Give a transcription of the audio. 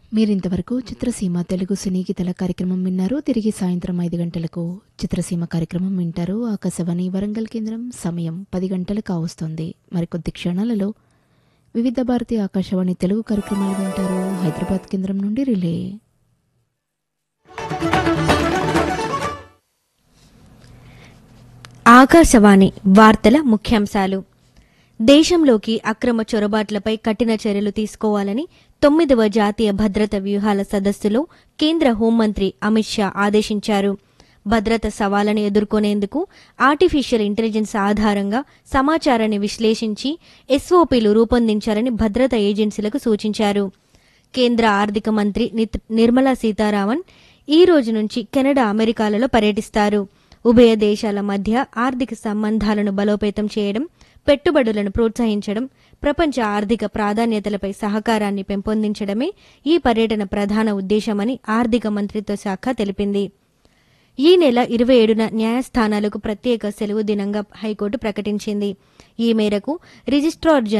మీరింతవరకు చిత్రసీమ తెలుగు సినీ గీతల కార్యక్రమం విన్నారు తిరిగి సాయంత్రం ఐదు గంటలకు చిత్రసీమ కార్యక్రమం వింటారు ఆకాశవాణి వరంగల్ కేంద్రం సమయం పది గంటలకు కావస్తుంది మరికొద్ది క్షణాలలో వివిధ భారతి ఆకాశవాణి తెలుగు కార్యక్రమాలు వింటారు హైదరాబాద్ కేంద్రం నుండి రిలే ఆకాశవాణి వార్తల ముఖ్యాంశాలు దేశంలోకి అక్రమ చొరబాట్లపై కఠిన చర్యలు తీసుకోవాలని తొమ్మిదవ జాతీయ భద్రత వ్యూహాల సదస్సులో కేంద్ర హోంమంత్రి అమిత్ షా ఆదేశించారు భద్రత సవాళ్లను ఎదుర్కొనేందుకు ఆర్టిఫిషియల్ ఇంటెలిజెన్స్ ఆధారంగా సమాచారాన్ని విశ్లేషించి ఎస్ఓపీలు రూపొందించాలని భద్రతా ఏజెన్సీలకు సూచించారు కేంద్ర ఆర్థిక మంత్రి నిత్- నిర్మలా సీతారామన్ ఈ రోజు నుంచి కెనడా అమెరికాలలో పర్యటిస్తారు ఉభయ దేశాల మధ్య ఆర్థిక సంబంధాలను బలోపేతం చేయడం పెట్టుబడులను ప్రోత్సహించడం ప్రపంచ ఆర్థిక ప్రాధాన్యతలపై సహకారాన్ని పెంపొందించడమే ఈ పర్యటన ప్రధాన ఉద్దేశమని ఆర్థిక మంత్రిత్వ శాఖ తెలిపింది ఈ నెల ఇరవై ఏడున న్యాయస్థానాలకు ప్రత్యేక సెలవు దినంగా హైకోర్టు ప్రకటించింది ఈ మేరకు రిజిస్ట్రార్ జనరల్